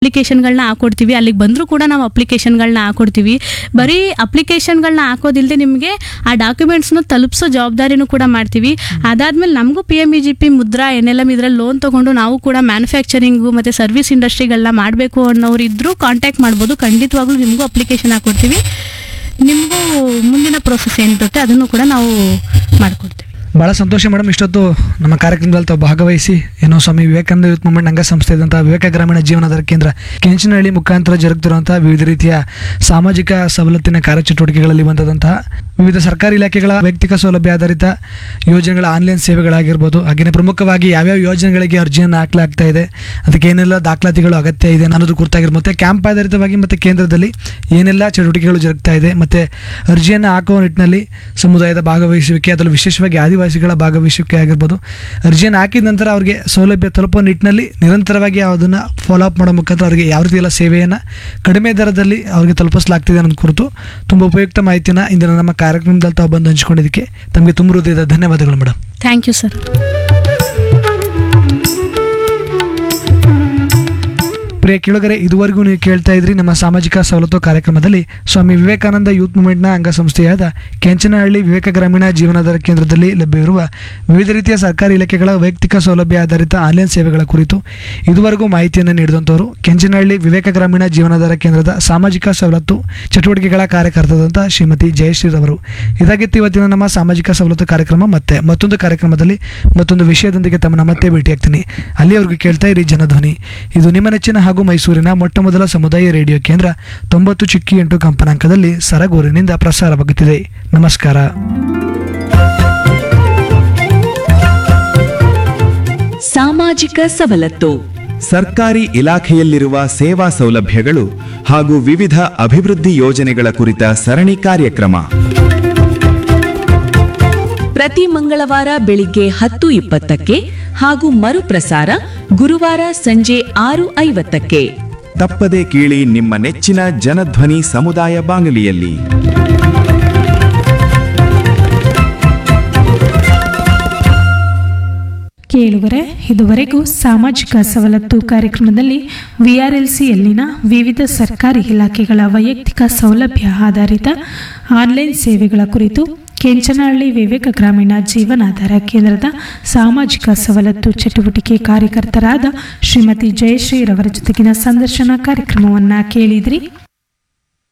ಅಪ್ಲಿಕೇಶನ್ಗಳನ್ನ ಹಾಕೊಡ್ತೀವಿ ಅಲ್ಲಿಗೆ ಬಂದರೂ ಕೂಡ ನಾವು ಅಪ್ಲಿಕೇಶನ್ಗಳನ್ನ ಹಾಕೊಡ್ತೀವಿ ಬರೀ ಅಪ್ಲಿಕೇಶನ್ಗಳನ್ನ ಹಾಕೋದಿಲ್ಲದೆ ನಿಮಗೆ ಆ ಡಾಕ್ಯುಮೆಂಟ್ಸ್ನ ತಲುಪಿಸೋ ಜವಾಬ್ದಾರಿನೂ ಕೂಡ ಮಾಡ್ತೀವಿ ಅದಾದ್ಮೇಲೆ ನಮಗೂ P M E G P Mudra N L M ಇದರಲ್ಲಿ ಲೋನ್ ತೊಗೊಂಡು ನಾವು ಕೂಡ ಮ್ಯಾನುಫ್ಯಾಕ್ಚರಿಂಗು ಮತ್ತು ಸರ್ವಿಸ್ ಇಂಡಸ್ಟ್ರಿಗಳನ್ನ ಮಾಡಬೇಕು ಅನ್ನೋರು ಇದ್ದರೂ ಕಾಂಟ್ಯಾಕ್ಟ್ ಮಾಡ್ಬೋದು ಖಂಡಿತವಾಗ್ಲೂ ನಿಮಗೂ ಅಪ್ಲಿಕೇಶನ್ ಹಾಕೊಡ್ತೀವಿ ನಿಮಗೂ ಮುಂದಿನ ಪ್ರೋಸೆಸ್ ಏನಿರುತ್ತೆ ಅದನ್ನು ಕೂಡ ನಾವು ಮಾಡಿಕೊಡ್ತೀವಿ ಭಾಳ ಸಂತೋಷ ಮೇಡಮ್ ಇಷ್ಟೊತ್ತು ನಮ್ಮ ಕಾರ್ಯಕ್ರಮದಲ್ಲಿ ತಾವು ಭಾಗವಹಿಸಿ ಏನೋ ಸ್ವಾಮಿ ವಿವೇಕಾನಂದ ಯೂತ್ ಮೂವ್ಮೆಂಟ್ ಅಂಗ ಸಂಸ್ಥೆ ಇದ್ದಂಥ ವಿವೇಕ ಗ್ರಾಮೀಣ ಜೀವನಾಧಾರ ಕೇಂದ್ರ ಕೆಂಚನಹಳ್ಳಿ ಮುಖಾಂತರ ಜರುಗುತ್ತಿರುವಂತಹ ವಿವಿಧ ರೀತಿಯ ಸಾಮಾಜಿಕ ಸವಲತ್ತಿನ ಕಾರ್ಯಚಟುವಟಿಕೆಗಳಲ್ಲಿ ಬಂದದಂತಹ ವಿವಿಧ ಸರ್ಕಾರಿ ಇಲಾಖೆಗಳ ವೈಯಕ್ತಿಕ ಸೌಲಭ್ಯ ಆಧಾರಿತ ಯೋಜನೆಗಳ ಆನ್ಲೈನ್ ಸೇವೆಗಳಾಗಿರ್ಬೋದು ಹಾಗೆಯೇ ಪ್ರಮುಖವಾಗಿ ಯಾವ್ಯಾವ ಯೋಜನೆಗಳಿಗೆ ಅರ್ಜಿಯನ್ನು ಹಾಕಲಾಗ್ತಾ ಇದೆ ಅದಕ್ಕೆ ಏನೆಲ್ಲ ದಾಖಲಾತಿಗಳು ಅಗತ್ಯ ಇದೆ ಅನ್ನೋದು ಕುರಿತಾಗಿರ್ಬೋದು ಮತ್ತೆ ಕ್ಯಾಂಪ್ ಆಧಾರಿತವಾಗಿ ಮತ್ತು ಕೇಂದ್ರದಲ್ಲಿ ಏನೆಲ್ಲ ಚಟುವಟಿಕೆಗಳು ಜರುಗ್ತಾ ಇದೆ ಮತ್ತು ಅರ್ಜಿಯನ್ನು ಹಾಕುವ ನಿಟ್ಟಿನಲ್ಲಿ ಸಮುದಾಯದ ಭಾಗವಹಿಸುವಿಕೆ ಅದರಲ್ಲೂ ವಿಶೇಷವಾಗಿ ಆದಿವಾಸಿಗಳ ಭಾಗವಹಿಸುವಿಕೆ ಆಗಿರ್ಬೋದು ಅರ್ಜಿಯನ್ನು ಹಾಕಿದ ನಂತರ ಅವರಿಗೆ ಸೌಲಭ್ಯ ತಲುಪುವ ನಿಟ್ಟಿನಲ್ಲಿ ನಿರಂತರವಾಗಿ ಅದನ್ನು ಫಾಲೋ ಅಪ್ ಮಾಡೋ ಮುಖಾಂತರ ಅವರಿಗೆ ಯಾವ ರೀತಿ ಎಲ್ಲ ಸೇವೆಯನ್ನು ಕಡಿಮೆ ದರದಲ್ಲಿ ಅವರಿಗೆ ತಲುಪಿಸಲಾಗ್ತಿದೆ ಅನ್ನೋದು ಕುರಿತು ತುಂಬ ಉಪಯುಕ್ತ ಮಾಹಿತಿನ ಇಂದಿನ ನಮ್ಮ ಕಾರ್ಯಕ್ರಮದಲ್ಲಿ ತಾವು ಬಂದು ಹಂಚಿಕೊಂಡಿದ್ದಕ್ಕೆ ತಮಗೆ ತುಂಬ ಹೃದಯದ ಧನ್ಯವಾದಗಳು ಮೇಡಮ್ ಥ್ಯಾಂಕ್ ಯು ಸರ್ ಪ್ರಿಯ ಕೇಳುಗರೆ ಇದುವರೆಗೂ ನೀವು ಕೇಳ್ತಾ ಇದ್ರಿ ನಮ್ಮ ಸಾಮಾಜಿಕ ಸವಲತ್ತು ಕಾರ್ಯಕ್ರಮದಲ್ಲಿ ಸ್ವಾಮಿ ವಿವೇಕಾನಂದ ಯೂತ್ ಮೂವ್ಮೆಂಟ್ನ ಅಂಗಸಂಸ್ಥೆಯಾದ ಕೆಂಚನಹಳ್ಳಿ ವಿವೇಕ ಗ್ರಾಮೀಣ ಜೀವನಾಧಾರ ಕೇಂದ್ರದಲ್ಲಿ ಲಭ್ಯವಿರುವ ವಿವಿಧ ರೀತಿಯ ಸರ್ಕಾರಿ ಇಲಾಖೆಗಳ ವೈಯಕ್ತಿಕ ಸೌಲಭ್ಯ ಆಧಾರಿತ ಆನ್ಲೈನ್ ಸೇವೆಗಳ ಕುರಿತು ಇದುವರೆಗೂ ಮಾಹಿತಿಯನ್ನು ನೀಡಿದಂಥವರು ಕೆಂಚನಹಳ್ಳಿ ವಿವೇಕ ಗ್ರಾಮೀಣ ಜೀವನಾಧಾರ ಕೇಂದ್ರದ ಸಾಮಾಜಿಕ ಸವಲತ್ತು ಚಟುವಟಿಕೆಗಳ ಕಾರ್ಯಕರ್ತರಾದಂಥ ಶ್ರೀಮತಿ ಜಯಶ್ರೀರವರು ಇದಾಗಿತ್ತು ಇವತ್ತಿನ ನಮ್ಮ ಸಾಮಾಜಿಕ ಸವಲತ್ತು ಕಾರ್ಯಕ್ರಮ ಮತ್ತೆ ಮತ್ತೊಂದು ಕಾರ್ಯಕ್ರಮದಲ್ಲಿ ಮತ್ತೊಂದು ವಿಷಯದೊಂದಿಗೆ ತಮ್ಮನ್ನ ಮತ್ತೆ ಭೇಟಿಯಾಗ್ತೀನಿ ಅಲ್ಲಿಯವರೆಗೂ ಕೇಳ್ತಾ ಇರಿ ಜನಧ್ವನಿ ಇದು ನಿಮ್ಮ ನೆಚ್ಚಿನ ಹಾಗೂ ಮೈಸೂರಿನ ಮೊಟ್ಟ ಮೊದಲ ಸಮುದಾಯ ರೇಡಿಯೋ ಕೇಂದ್ರ ತೊಂಬತ್ತು ಚಿಕ್ಕಿ ಎಂಟು ಕಂಪನಾಂಕದಲ್ಲಿ ಸರಗೂರಿನಿಂದ ಪ್ರಸಾರವಾಗುತ್ತಿದೆ ನಮಸ್ಕಾರ ಸಾಮಾಜಿಕ ಸವಲತ್ತು ಸರ್ಕಾರಿ ಇಲಾಖೆಯಲ್ಲಿರುವ ಸೇವಾ ಸೌಲಭ್ಯಗಳು ಹಾಗೂ ವಿವಿಧ ಅಭಿವೃದ್ಧಿ ಯೋಜನೆಗಳ ಕುರಿತ ಸರಣಿ ಕಾರ್ಯಕ್ರಮ ಪ್ರತಿ ಮಂಗಳವಾರ ಬೆಳಿಗ್ಗೆ ಹತ್ತು ಇಪ್ಪತ್ತಕ್ಕೆ ಹಾಗೂ ಮರುಪ್ರಸಾರ ಗುರುವಾರ ಸಂಜೆ ಆರು ಐವತ್ತಕ್ಕೆ ತಪ್ಪದೆ ಕೇಳಿ ನಿಮ್ಮ ನೆಚ್ಚಿನ ಜನಧ್ವನಿ ಸಮುದಾಯ ಬಾನುಲಿಯಲ್ಲಿ ಕೇಳುವರೆ ಇದುವರೆಗೂ ಸಾಮಾಜಿಕ ಸವಲತ್ತು ಕಾರ್ಯಕ್ರಮದಲ್ಲಿ ವಿಆರ್ಎಲ್ಸಿಯಲ್ಲಿನ ವಿವಿಧ ಸರ್ಕಾರಿ ಇಲಾಖೆಗಳ ವೈಯಕ್ತಿಕ ಸೌಲಭ್ಯ ಆಧಾರಿತ ಆನ್ಲೈನ್ ಸೇವೆಗಳ ಕುರಿತು ಕೆಂಚನಹಳ್ಳಿ ವಿವೇಕ ಗ್ರಾಮೀಣ ಜೀವನಾಧಾರ ಕೇಂದ್ರದ ಸಾಮಾಜಿಕ ಸವಲತ್ತು ಚಟುವಟಿಕೆ ಕಾರ್ಯಕರ್ತರಾದ ಶ್ರೀಮತಿ ಜಯಶ್ರೀರವರ ಜೊತೆಗಿನ ಸಂದರ್ಶನ ಕಾರ್ಯಕ್ರಮವನ್ನು ಕೇಳಿದ್ರಿ